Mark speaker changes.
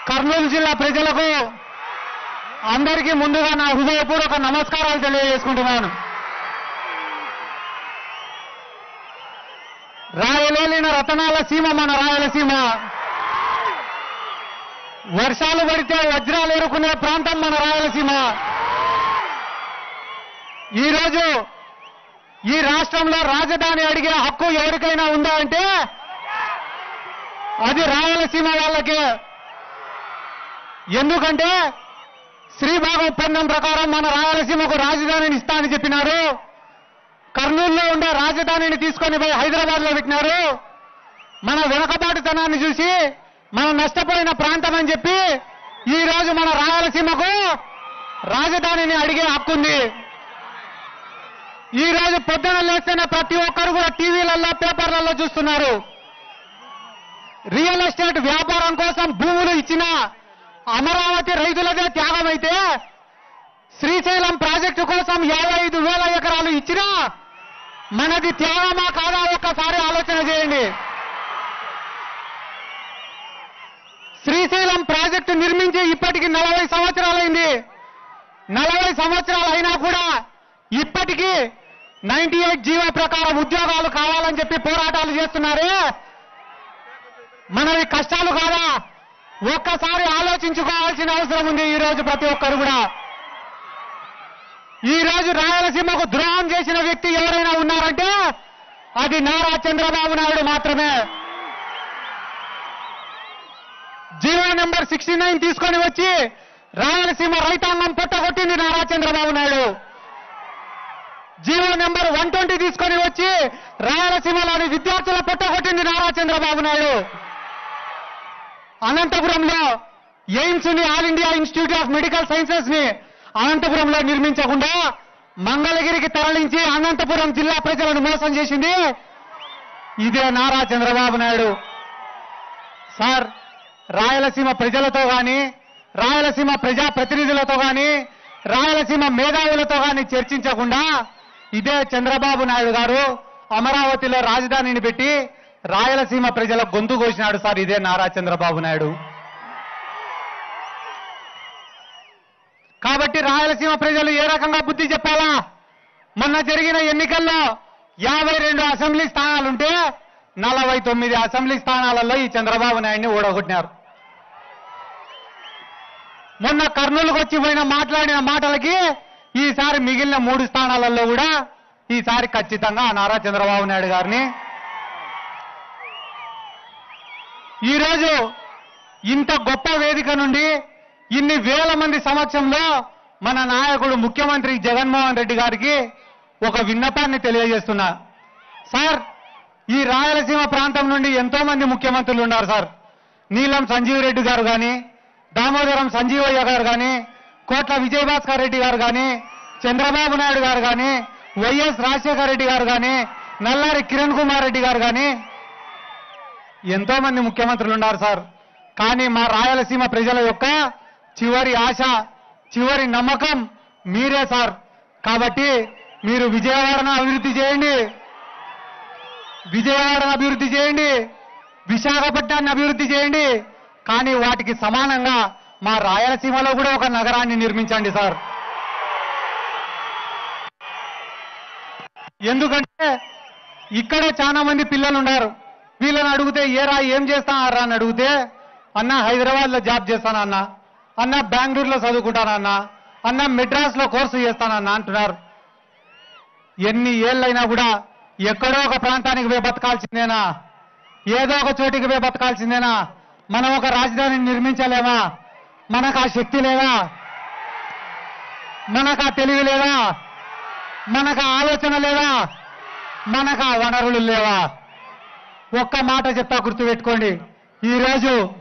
Speaker 1: కర్నూలు జిల్లా ప్రజలకు అందరికీ ముందుగా నా హృదయపూర్వక నమస్కారాలు తెలియజేసుకుంటున్నాను రాయలేలిన రతనాల సీమ మన రాయలసీమ వర్షాలు పడితే వజ్రాలు ఎరుకునే ప్రాంతం మన రాయలసీమ ఈరోజు ఈ రాష్ట్రంలో రాజధాని అడిగే హక్కు ఎవరికైనా ఉందా అంటే అది రాయలసీమ వాళ్ళకే ఎందుకంటే శ్రీభాగం ఒప్పందం ప్రకారం మన రాయలసీమకు రాజధానిని ఇస్తా అని చెప్పినారు కర్నూలులో ఉండే రాజధానిని తీసుకొని పోయి హైదరాబాద్ లో పెట్టినారు మన వెనకబాటుతనాన్ని చూసి మనం నష్టపోయిన ప్రాంతం అని చెప్పి ఈ రోజు మన రాయలసీమకు రాజధానిని అడిగే హక్కుంది ఈ రోజు పొద్దున లేస్తేనే ప్రతి ఒక్కరు కూడా టీవీలలో పేపర్లలో చూస్తున్నారు రియల్ ఎస్టేట్ వ్యాపారం కోసం భూములు ఇచ్చిన అమరావతి రైతులదే త్యాగమైతే శ్రీశైలం ప్రాజెక్టు కోసం యాభై ఐదు వేల ఎకరాలు ఇచ్చినా మనది త్యాగమా కాదా ఒక్కసారి ఆలోచన చేయండి శ్రీశైలం ప్రాజెక్టు నిర్మించి ఇప్పటికి నలభై సంవత్సరాలైంది నలభై సంవత్సరాలు అయినా కూడా ఇప్పటికీ నైన్టీ ఎయిట్ జీవో ప్రకారం ఉద్యోగాలు కావాలని చెప్పి పోరాటాలు చేస్తున్నారే మనవి కష్టాలు కాదా ఒక్కసారి ఆలోచించుకోవాల్సిన అవసరం ఉంది ఈ రోజు ప్రతి ఒక్కరు కూడా ఈ రోజు రాయలసీమకు ద్రోహం చేసిన వ్యక్తి ఎవరైనా ఉన్నారంటే అది నారా చంద్రబాబు నాయుడు మాత్రమే జీవో నెంబర్ సిక్స్టీ నైన్ తీసుకొని వచ్చి రాయలసీమ రైతాంగం పొట్టగొట్టింది Nara Chandrababu Naidu GO number one twenty తీసుకొని వచ్చి రాయలసీమలోని విద్యార్థుల పొట్టగొట్టింది నారా చంద్రబాబు నాయుడు అనంతపురంలో ఎయిమ్స్ ని all India Institute of Medical Sciences ని అనంతపురంలో నిర్మించకుండా మంగళగిరికి తరలించి అనంతపురం జిల్లా ప్రజలను మోసం చేసింది ఇదే నారా చంద్రబాబు నాయుడు సార్ రాయలసీమ ప్రజలతో గాని రాయలసీమ ప్రజా ప్రతినిధులతో గాని రాయలసీమ మేధావులతో గాని చర్చించకుండా ఇదే చంద్రబాబు నాయుడు గారు అమరావతిలో రాజధానిని పెట్టి రాయలసీమ ప్రజల గొంతు కోసినాడు సార్ ఇదే నారా చంద్రబాబు నాయుడు కాబట్టి రాయలసీమ ప్రజలు ఏ రకంగా బుద్ధి చెప్పాలా మొన్న జరిగిన ఎన్నికల్లో యాభై రెండు అసెంబ్లీ స్థానాలుంటే నలభై తొమ్మిది అసెంబ్లీ స్థానాలలో ఈ చంద్రబాబు నాయుడిని ఓడగొట్టినారు మొన్న కర్నూలుకు వచ్చి పోయిన మాట్లాడిన మాటలకి ఈసారి మిగిలిన మూడు స్థానాలలో కూడా ఈసారి ఖచ్చితంగా ఆ నారా చంద్రబాబు నాయుడు గారిని ఈరోజు ఇంత గొప్ప వేదిక నుండి ఇన్ని వేల మంది సమక్షంలో మన నాయకుడు ముఖ్యమంత్రి జగన్మోహన్ రెడ్డి గారికి ఒక విన్నపాన్ని తెలియజేస్తున్నా సార్ ఈ రాయలసీమ ప్రాంతం నుండి ఎంతో మంది ముఖ్యమంత్రులు ఉన్నారు సార్ నీలం సంజీవ్ రెడ్డి గారు కానీ దామోదరం సంజీవయ్య గారు కానీ కోట్ల విజయభాస్కర్ రెడ్డి గారు కానీ చంద్రబాబు నాయుడు గారు కానీ వైఎస్ రాజశేఖర రెడ్డి గారు కానీ నల్లారి కిరణ్ కుమార్ రెడ్డి గారు కానీ ఎంతో మంది ముఖ్యమంత్రులు ఉన్నారు సార్ కానీ మా రాయలసీమ ప్రజల యొక్క చివరి ఆశ చివరి నమ్మకం మీరే సార్ కాబట్టి మీరు విజయవాడను అభివృద్ధి చేయండి విజయవాడను అభివృద్ధి చేయండి విశాఖపట్నాన్ని అభివృద్ధి చేయండి కానీ వాటికి సమానంగా మా రాయలసీమలో కూడా ఒక నగరాన్ని నిర్మించండి సార్ ఎందుకంటే ఇక్కడ చాలా మంది పిల్లలు ఉన్నారు వీళ్ళని అడిగితే ఏరా ఏం చేస్తానారా అని అడిగితే అన్న హైదరాబాద్ లో జాబ్ చేస్తానన్న అన్న బెంగళూరులో చదువుకుంటానన్న అన్న మెడ్రాస్ లో కోర్సు చేస్తానన్న అంటున్నారు ఎన్ని ఏళ్ళైనా కూడా ఎక్కడో ఒక ప్రాంతానికి పోయి బతకాల్సిందేనా ఏదో ఒక చోటికి పోయి బతకాల్సిందేనా మనం ఒక రాజధానిని నిర్మించలేమా మనకు ఆ శక్తి లేదా మనకు ఆ తెలివి లేదా మనకు ఆ ఆలోచన లేదా మనకు ఆ వనరులు లేవా ఒక్క మాట చెప్తా గుర్తుపెట్టుకోండి ఈ రోజు